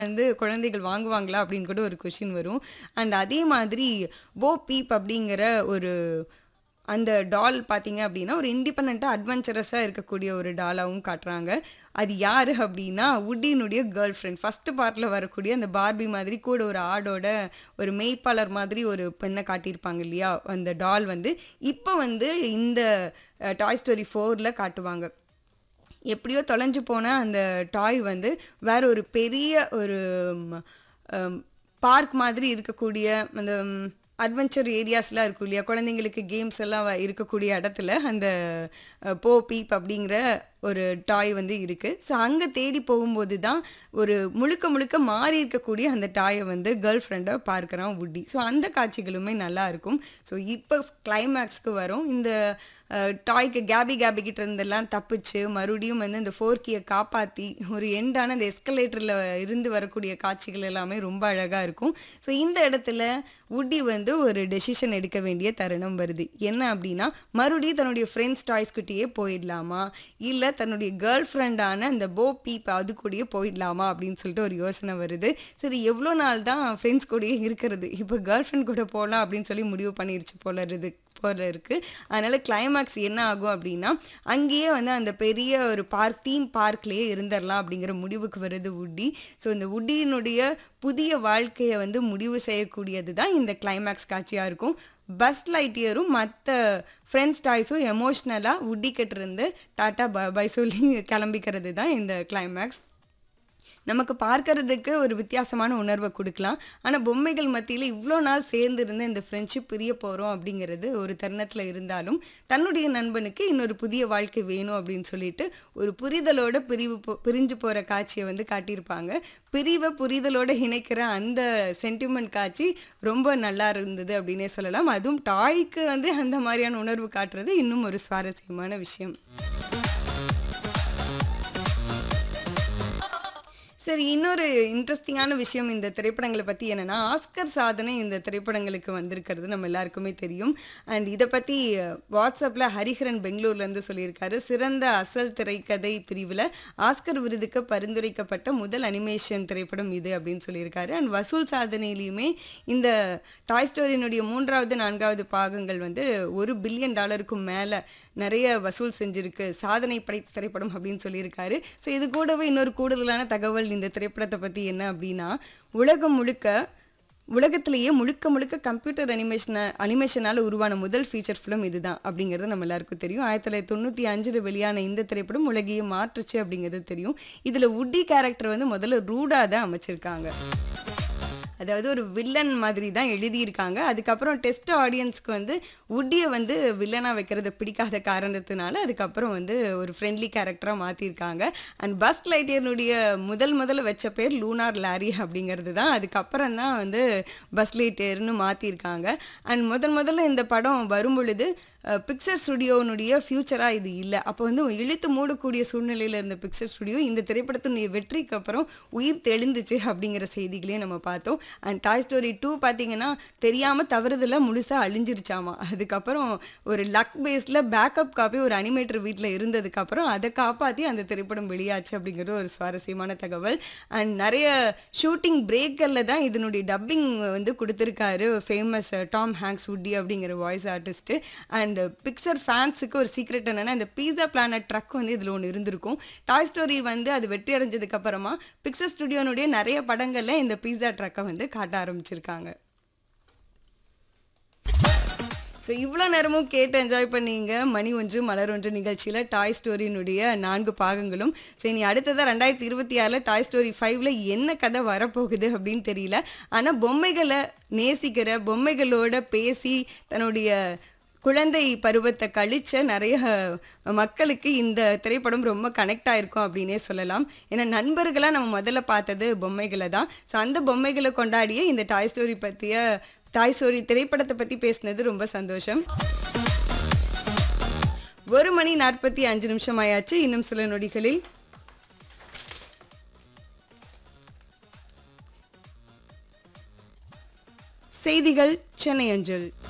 வந்து குழந்தைகள் வாங்குவாங்களா அப்படின்னு கூட ஒரு கொஷின் வரும் அண்ட் அதே மாதிரி போ பீப் அப்படிங்கிற ஒரு அந்த டால் பார்த்தீங்க அப்படின்னா ஒரு இண்டிபெண்ட்டாக அட்வென்ச்சரஸாக இருக்கக்கூடிய ஒரு டாலாவும் காட்டுறாங்க அது யார் அப்படின்னா உட்டினுடைய கேர்ள் ஃப்ரெண்ட் ஃபஸ்ட்டு பார்ட்டில் வரக்கூடிய அந்த பார்பி மாதிரி கூட ஒரு ஆடோட ஒரு மெய்ப்பாளர் மாதிரி ஒரு பெண்ணை காட்டியிருப்பாங்க இல்லையா அந்த டால் வந்து இப்போ வந்து இந்த டாய் ஸ்டோரி ஃபோரில் காட்டுவாங்க எப்படியோ தொலைஞ்சு போன அந்த டாய் வந்து வேற ஒரு பெரிய ஒரு பார்க் மாதிரி இருக்கக்கூடிய அந்த அட்வென்ச்சர் ஏரியாஸ்லாம் இருக்கும் இல்லையா குழந்தைங்களுக்கு கேம்ஸ் எல்லாம் வ- இருக்கக்கூடிய இடத்துல அந்த அஹ், போ பீப் அப்படிங்கிற ஒரு டாய் வந்து இருக்குது ஸோ அங்கே தேடி போகும்போது தான் ஒரு முழுக்க முழுக்க மாறி இருக்கக்கூடிய அந்த டாயை வந்து கேர்ள் ஃப்ரெண்டை பார்க்குறான் உட்டி ஸோ அந்த காட்சிகளுமே நல்லா இருக்கும் ஸோ இப்போ கிளைமேக்ஸ்க்கு வரும் இந்த அஹ், டாய்க்கு கேபி கேபி கிட்ட இருந்தெல்லாம் தப்பிச்சு மறுபடியும் வந்து இந்த ஃபோர்க்கியை காப்பாற்றி ஒரு எண்டான அந்த எஸ்கலேட்டரில் இருந்து வரக்கூடிய காட்சிகள் எல்லாமே ரொம்ப அழகாக இருக்கும் ஸோ இந்த இடத்துல உட்டி வந்து ஒரு டெசிஷன் எடுக்க வேண்டிய தருணம் வருது என்ன அப்படின்னா மறுபடியும் தன்னுடைய ஃப்ரெண்ட்ஸ் டாய்ஸ்கிட்டயே போயிடலாமா இல்லை தன்னுடைய கேர்ள் ஃப்ரெண்டான அந்த போ பீப் அது கூடயே போயிடலாமா அப்படின்னு சொல்லிட்டு ஒரு யோசனை வருது சரி எவ்வளோ நாள் தான் ஃப்ரெண்ட்ஸ் கூடயே இருக்கிறது இப்போ கேர்ள் ஃப்ரெண்ட் கூட போகலாம் அப்படின்னு சொல்லி முடிவு பண்ணிருச்சு போல இருக்கு போல இருக்கு அதனால கிளைமேக்ஸ் என்ன ஆகும் அப்படின்னா அங்கேயே வந்து அந்த பெரிய ஒரு பார்க் தீம் பார்க்லேயே இருந்துடலாம் அப்படிங்கிற முடிவுக்கு வருது உட்டி ஸோ இந்த உட்டியினுடைய புதிய வாழ்க்கையை வந்து முடிவு செய்யக்கூடியது தான் இந்த கிளைமேக்ஸ் காட்சியாக இருக்கும் பஸ் லைட்டியரும் மற்ற ஃப்ரெண்ட்ஸ் டாய்ஸும் எமோஷ்னலாக உட்டிக்கிட்டு இருந்து டாட்டா பை சொல்லி கிளம்பிக்கிறது தான் இந்த கிளைமேக்ஸ் நமக்கு பார்க்கறதுக்கு ஒரு வித்தியாசமான உணர்வை கொடுக்கலாம் ஆனால் பொம்மைகள் மத்தியில் இவ்வளோ நாள் சேர்ந்து இருந்த இந்த ஃப்ரெண்ட்ஷிப் பிரிய போகிறோம் அப்படிங்கிறது ஒரு தருணத்தில் இருந்தாலும் தன்னுடைய நண்பனுக்கு இன்னொரு புதிய வாழ்க்கை வேணும் அப்படின்னு சொல்லிட்டு ஒரு புரிதலோட பிரிவு போ பிரிஞ்சு போகிற காட்சியை வந்து காட்டியிருப்பாங்க பிரிவை புரிதலோட இணைக்கிற அந்த சென்டிமெண்ட் காட்சி ரொம்ப நல்லா இருந்தது அப்படின்னே சொல்லலாம் அதுவும் டாய்க்கு வந்து அந்த மாதிரியான உணர்வு காட்டுறது இன்னும் ஒரு சுவாரஸ்யமான விஷயம் சரி இன்னொரு இன்ட்ரெஸ்டிங்கான விஷயம் இந்த திரைப்படங்களை பற்றி என்னென்னா ஆஸ்கர் சாதனை இந்த திரைப்படங்களுக்கு வந்திருக்கிறது நம்ம எல்லாருக்குமே தெரியும் அண்ட் இதை பற்றி வாட்ஸ்அப்பில் ஹரிஹரன் பெங்களூர்லேருந்து சொல்லியிருக்காரு சிறந்த அசல் திரைக்கதை பிரிவில் ஆஸ்கர் விருதுக்கு பரிந்துரைக்கப்பட்ட முதல் அனிமேஷன் திரைப்படம் இது அப்படின்னு சொல்லியிருக்காரு அண்ட் வசூல் சாதனையிலையுமே இந்த டாய் ஸ்டோரியினுடைய மூன்றாவது நான்காவது பாகங்கள் வந்து ஒரு பில்லியன் டாலருக்கும் மேலே நிறைய வசூல் செஞ்சிருக்கு சாதனை படைத்த திரைப்படம் அப்படின்னு சொல்லியிருக்காரு ஸோ இது கூடவே இன்னொரு கூடுதலான தகவல் இந்த திரைப்படத்தை பற்றி என்ன அப்படின்னா உலகம் முழுக்க உலகத்திலேயே முழுக்க முழுக்க கம்ப்யூட்டர் அனிமேஷன அனிமேஷனால் உருவான முதல் ஃபீச்சர் ஃபிலிம் இதுதான் அப்படிங்கிறது நம்ம எல்லாருக்கும் தெரியும் ஆயிரத்தி தொள்ளாயிரத்தி தொண்ணூற்றி அஞ்சில் வெளியான இந்த திரைப்படம் உலகையே மாற்றுச்சு அப்படிங்கிறது தெரியும் இதில் உட்டி கேரக்டர் வந்து முதல்ல ரூடாக தான் அமைச்சிருக்காங்க அதாவது ஒரு வில்லன் மாதிரி தான் எழுதியிருக்காங்க அதுக்கப்புறம் டெஸ்ட் ஆடியன்ஸ்க்கு வந்து உட்டியை வந்து வில்லனாக வைக்கிறது பிடிக்காத காரணத்தினால அதுக்கப்புறம் வந்து ஒரு ஃப்ரெண்ட்லி கேரக்டராக மாற்றிருக்காங்க அண்ட் பஸ் லைட்டியனுடைய முதல் முதல்ல வச்ச பேர் லூனார் லாரி அப்படிங்கிறது தான் அதுக்கப்புறம் தான் வந்து பஸ் லைட்டியர்னு மாற்றிருக்காங்க அண்ட் முதல் முதல்ல இந்த படம் வரும் பொழுது பிக்சர் ஸ்டுடியோனுடைய ஃப்யூச்சராக இது இல்லை அப்போ வந்து இழுத்து மூடக்கூடிய சூழ்நிலையில் இருந்த பிக்சர் ஸ்டுடியோ இந்த திரைப்படத்தினுடைய வெற்றிக்கு அப்புறம் உயிர் தெளிந்துச்சு அப்படிங்கிற செய்திகளையும் நம்ம பார்த்தோம் அண்ட் டாய் ஸ்டோரி டூ பார்த்தீங்கன்னா தெரியாமல் தவறுதல முழுசாக அழிஞ்சிருச்சாமா அதுக்கப்புறம் ஒரு லக் பேஸில் பேக்கப் காப்பி ஒரு அனிமேட்டர் வீட்டில் இருந்ததுக்கப்புறம் அதை காப்பாற்றி அந்த திரைப்படம் வெளியாச்சு அப்படிங்கிறது ஒரு சுவாரஸ்யமான தகவல் அண்ட் நிறைய ஷூட்டிங் பிரேக்கரில் தான் இதனுடைய டப்பிங் வந்து கொடுத்துருக்காரு ஃபேமஸ் டாம் ஹேங்க்ஸ் உட்டி அப்படிங்கிற வாய்ஸ் ஆர்டிஸ்ட்டு அண்ட் பிக்சர் ஃபேன்ஸுக்கு ஒரு சீக்ரெட் என்னென்னா இந்த பீஸா பிளானட் ட்ரக் வந்து இதில் ஒன்று இருந்திருக்கும் டாய் ஸ்டோரி வந்து அது வெற்றி அடைஞ்சதுக்கு அப்புறமா பிக்சர் ஸ்டுடியோனுடைய நிறைய படங்களில் இந்த பீஸா ட்ரக்கை வந்து காட்ட ஆரம்பிச்சிருக்காங்க ஸோ இவ்வளோ நேரமும் கேட்டு என்ஜாய் பண்ணீங்க மணி ஒன்று மலர் ஒன்று நிகழ்ச்சியில் டாய் ஸ்டோரியினுடைய நான்கு பாகங்களும் ஸோ இனி அடுத்ததாக ரெண்டாயிரத்தி இருபத்தி ஆறில் டாய் ஸ்டோரி ஃபைவ்ல என்ன கதை வரப்போகுது அப்படின்னு தெரியல ஆனால் பொம்மைகளை நேசிக்கிற பொம்மைகளோட பேசி தன்னுடைய குழந்தை பருவத்தை கழிச்ச நிறைய மக்களுக்கு இந்த திரைப்படம் ரொம்ப கனெக்ட் ஆயிருக்கும் அப்படின்னே சொல்லலாம் ஏன்னா நண்பர்களாக நம்ம முதல்ல பார்த்தது பொம்மைகளை தான் ஸோ அந்த பொம்மைகளை கொண்டாடிய இந்த டாய் ஸ்டோரி பற்றிய டாய் ஸ்டோரி திரைப்படத்தை பற்றி பேசினது ரொம்ப சந்தோஷம் ஒரு மணி நாற்பத்தி அஞ்சு நிமிஷம் ஆயாச்சு இன்னும் சில நொடிகளில் செய்திகள் சென்னை அஞ்சல்